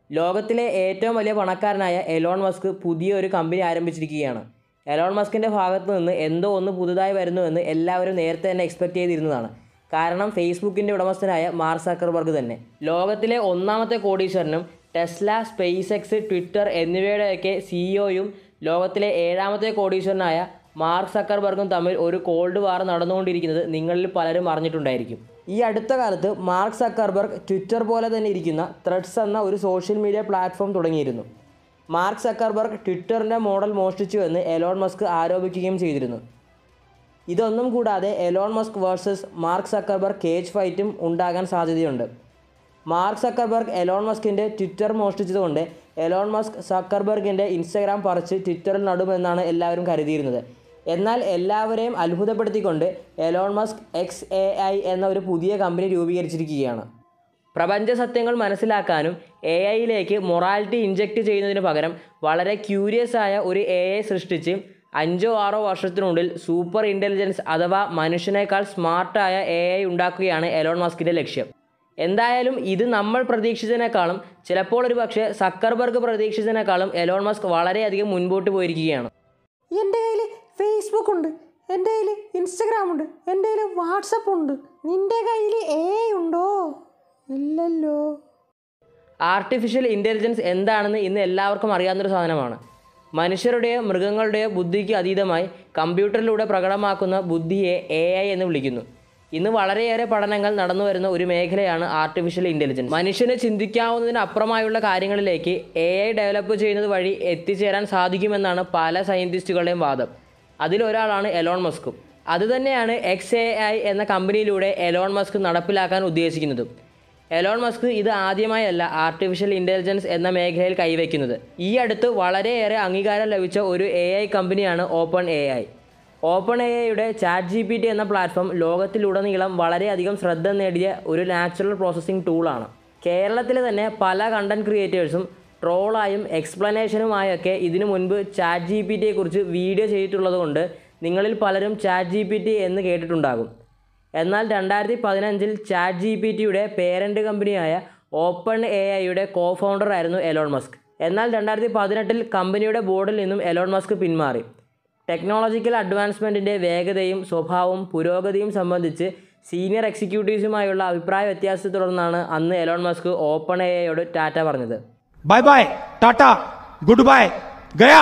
ലോകത്തിലെ ഏറ്റവും വലിയ പണക്കാരനായ എലോൺ മസ്ക് പുതിയൊരു കമ്പനി ആരംഭിച്ചിരിക്കുകയാണ് എലോൺ മസ്കിൻ്റെ ഭാഗത്ത് നിന്ന് എന്തോ ഒന്ന് പുതുതായി വരുന്നുവെന്ന് എല്ലാവരും നേരത്തെ തന്നെ എക്സ്പെക്റ്റ് ചെയ്തിരുന്നതാണ് കാരണം ഫേസ്ബുക്കിൻ്റെ ഉടമസ്ഥനായ മാർക്ക് സക്കർബർഗ് തന്നെ ലോകത്തിലെ ഒന്നാമത്തെ കോടീശ്വരനും ടെസ്ല സ്പേസ് എക്സ് ട്വിറ്റർ എന്നിവയുടെയൊക്കെ സിഇഒയും ലോകത്തിലെ ഏഴാമത്തെ കോടീശ്വരനായ മാർക്ക് സക്കർബർഗും തമ്മിൽ ഒരു കോൾഡ് വാർ നടന്നുകൊണ്ടിരിക്കുന്നത് നിങ്ങളിൽ പലരും അറിഞ്ഞിട്ടുണ്ടായിരിക്കും ഈ അടുത്ത കാലത്ത് മാർക്ക് സക്കർബർഗ് ട്വിറ്റർ പോലെ തന്നെ ഇരിക്കുന്ന ത്രെഡ്സ് എന്ന ഒരു സോഷ്യൽ മീഡിയ പ്ലാറ്റ്ഫോം തുടങ്ങിയിരുന്നു മാർക്ക് സക്കർബർഗ് ട്വിറ്ററിൻ്റെ മോഡൽ മോഷ്ടിച്ചു എന്ന് എലോൺ മസ്ക് ആരോപിക്കുകയും ചെയ്തിരുന്നു ഇതൊന്നും കൂടാതെ Elon Musk versus Mark Zuckerberg cage ഫൈറ്റും ഉണ്ടാകാൻ സാധ്യതയുണ്ട് മാർക്ക് സക്കർബർഗ് എലോൺ മസ്കിൻ്റെ ട്വിറ്റർ മോഷ്ടിച്ചതുകൊണ്ട് എലോൺ മസ്ക് സക്കർബർഗിൻ്റെ ഇൻസ്റ്റഗ്രാം പറിച്ച് ട്വിറ്ററിൽ നടുമെന്നാണ് എല്ലാവരും കരുതിയിരുന്നത് എന്നാൽ എല്ലാവരെയും അത്ഭുതപ്പെടുത്തിക്കൊണ്ട് Elon Musk X A I എന്ന ഒരു പുതിയ കമ്പനി രൂപീകരിച്ചിരിക്കുകയാണ് പ്രപഞ്ച സത്യങ്ങൾ മനസ്സിലാക്കാനും എ ഐയിലേക്ക് മൊറാലിറ്റി ഇഞ്ചെക്റ്റ് ചെയ്യുന്നതിന് പകരം വളരെ ക്യൂരിയസ് ആയ ഒരു എ ഐ സൃഷ്ടിച്ച് അഞ്ചോ ആറോ വർഷത്തിനുള്ളിൽ സൂപ്പർ ഇൻ്റലിജൻസ് അഥവാ മനുഷ്യനേക്കാൾ സ്മാർട്ടായ എ ഐ ഉണ്ടാക്കുകയാണ് എലോൺ മസ്കിൻ്റെ ലക്ഷ്യം എന്തായാലും ഇത് നമ്മൾ പ്രതീക്ഷിച്ചതിനേക്കാളും ചിലപ്പോൾ ഒരു പക്ഷേ സക്കർബർഗ് പ്രതീക്ഷിച്ചതിനേക്കാളും എലോൺ മസ്ക് വളരെയധികം മുൻപോട്ട് പോയിരിക്കുകയാണ് എൻ്റെ കയ്യിൽ ഫേസ്ബുക്ക് ഉണ്ട് എൻ്റെ കയ്യിൽ ഇൻസ്റ്റഗ്രാം ഉണ്ട് എൻ്റെ കയ്യിൽ വാട്സപ്പ് ഉണ്ട് നിൻ്റെ കയ്യിൽ എ ഉണ്ടോ ഇല്ലല്ലോ ആർട്ടിഫിഷ്യൽ ഇൻ്റലിജൻസ് എന്താണെന്ന് ഇന്ന് എല്ലാവർക്കും അറിയാവുന്നൊരു സാധനമാണ് മനുഷ്യരുടെയോ മൃഗങ്ങളുടെയോ ബുദ്ധിക്ക് അതീതമായി കമ്പ്യൂട്ടറിലൂടെ പ്രകടമാക്കുന്ന ബുദ്ധിയെ എ ഐ എന്ന് വിളിക്കുന്നു ഇന്ന് വളരെയേറെ പഠനങ്ങൾ നടന്നു വരുന്ന ഒരു മേഖലയാണ് ആർട്ടിഫിഷ്യൽ ഇൻ്റലിജൻസ് മനുഷ്യന് ചിന്തിക്കാവുന്നതിന് അപ്പുറമായുള്ള കാര്യങ്ങളിലേക്ക് എ ഐ ഡെവലപ്പ് ചെയ്യുന്നത് വഴി എത്തിച്ചേരാൻ സാധിക്കുമെന്നാണ് പല സയൻറ്റിസ്റ്റുകളുടെയും വാദം അതിലൊരാളാണ് എലോൺ മസ്കും അതുതന്നെയാണ് എക്സ് എ ഐ എന്ന കമ്പനിയിലൂടെ എലോൺ മസ്ക് നടപ്പിലാക്കാൻ ഉദ്ദേശിക്കുന്നതും എലോൺ മസ്ക് ഇത് ആദ്യമായല്ല ആർട്ടിഫിഷ്യൽ ഇൻ്റലിജൻസ് എന്ന മേഖലയിൽ കൈവയ്ക്കുന്നത് ഈ അടുത്ത് വളരെയേറെ അംഗീകാരം ലഭിച്ച ഒരു എ ഐ കമ്പനിയാണ് Open A I Open A ഐയുടെ ചാറ്റ് ജി പി ടി എന്ന പ്ലാറ്റ്ഫോം ലോകത്തിലുടനീളം വളരെയധികം ശ്രദ്ധ നേടിയ ഒരു നാച്ചുറൽ പ്രോസസ്സിംഗ് ടൂളാണ് കേരളത്തിലെ തന്നെ പല കണ്ടൻറ് ക്രിയേറ്റേഴ്സും ട്രോളായും എക്സ്പ്ലനേഷനുമായൊക്കെ ഇതിനു മുൻപ് ചാറ്റ് ജി പി ടിയെക്കുറിച്ച് വീഡിയോ ചെയ്തിട്ടുള്ളത് കൊണ്ട് നിങ്ങളിൽ പലരും ചാറ്റ് ജി പി ടി എന്ന് കേട്ടിട്ടുണ്ടാകും എന്നാൽ രണ്ടായിരത്തി പതിനഞ്ചിൽ ചാറ്റ് ജി പി ടിയുടെ പേരൻ്റ് കമ്പനിയായ ഓപ്പൺ എ ഐയുടെ കോ ഫൗണ്ടർ ആയിരുന്നു എലോൺ മസ്ക് എന്നാൽ രണ്ടായിരത്തി പതിനെട്ടിൽ കമ്പനിയുടെ ബോർഡിൽ നിന്നും എലോൺ മസ്ക് പിന്മാറി ടെക്നോളജിക്കൽ അഡ്വാൻസ്മെൻറ്റിൻ്റെ വേഗതയും സ്വഭാവവും പുരോഗതിയും സംബന്ധിച്ച് സീനിയർ എക്സിക്യൂട്ടീവ്സുമായുള്ള അഭിപ്രായ വ്യത്യാസത്തെ തുടർന്നാണ് അന്ന് എലോൺ മസ്ക് ഓപ്പൺ എ ഐയോട് ടാറ്റ പറഞ്ഞത് bye bye tata good bye गया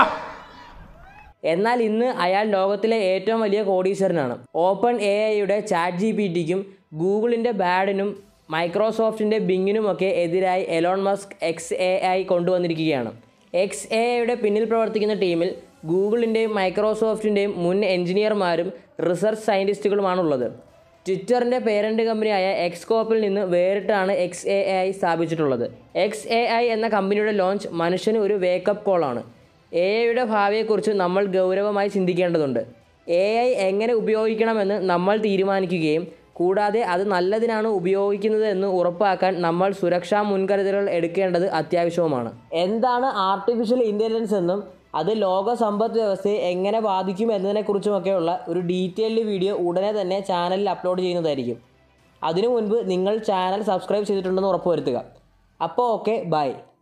എന്നാൽ ഇന്ന് അയാൾ ലോകത്തിലെ ഏറ്റവും വലിയ കോടീശ്വരനാണ് ഓപ്പൺ എ ഐയുടെ ചാറ്റ് ജി പി ടിക്കും ഗൂഗിളിൻ്റെ ബാഡിനും മൈക്രോസോഫ്റ്റിൻ്റെ ബിങ്ങിനുമൊക്കെ എതിരായി Elon Musk X A I കൊണ്ടുവന്നിരിക്കുകയാണ് എക്സ് എ ഐയുടെ പിന്നിൽ പ്രവർത്തിക്കുന്ന ടീമിൽ ഗൂഗിളിൻ്റെയും മൈക്രോസോഫ്റ്റിൻ്റെയും മുൻ എഞ്ചിനീയർമാരും റിസർച്ച് സയൻറ്റിസ്റ്റുകളുമാണുള്ളത് ട്വിറ്ററിൻ്റെ പേരൻ്റ് കമ്പനിയായ എക്സ്കോപ്പിൽ നിന്ന് വേറിട്ടാണ് എക്സ് എ ഐ സ്ഥാപിച്ചിട്ടുള്ളത് എക്സ് എ ഐ എന്ന കമ്പനിയുടെ ലോഞ്ച് മനുഷ്യന് ഒരു വേക്കപ്പ് കോളാണ് എ ഐയുടെ ഭാവിയെക്കുറിച്ച് നമ്മൾ ഗൗരവമായി ചിന്തിക്കേണ്ടതുണ്ട് എ ഐ എങ്ങനെ ഉപയോഗിക്കണമെന്ന് നമ്മൾ തീരുമാനിക്കുകയും കൂടാതെ അത് നല്ലതിനാണ് ഉപയോഗിക്കുന്നത് എന്ന് ഉറപ്പാക്കാൻ നമ്മൾ സുരക്ഷാ മുൻകരുതലുകൾ എടുക്കേണ്ടത് അത്യാവശ്യവുമാണ് എന്താണ് ആർട്ടിഫിഷ്യൽ ഇൻ്റലിജൻസ് എന്നും അത് ലോക സമ്പദ് വ്യവസ്ഥയെ എങ്ങനെ ബാധിക്കും എന്നതിനെക്കുറിച്ചുമൊക്കെയുള്ള ഒരു ഡീറ്റെയിൽഡ് വീഡിയോ ഉടനെ തന്നെ ചാനലിൽ അപ്ലോഡ് ചെയ്യുന്നതായിരിക്കും അതിനു മുൻപ് നിങ്ങൾ ചാനൽ സബ്സ്ക്രൈബ് ചെയ്തിട്ടുണ്ടെന്ന് ഉറപ്പുവരുത്തുക അപ്പോൾ ഓക്കെ ബൈ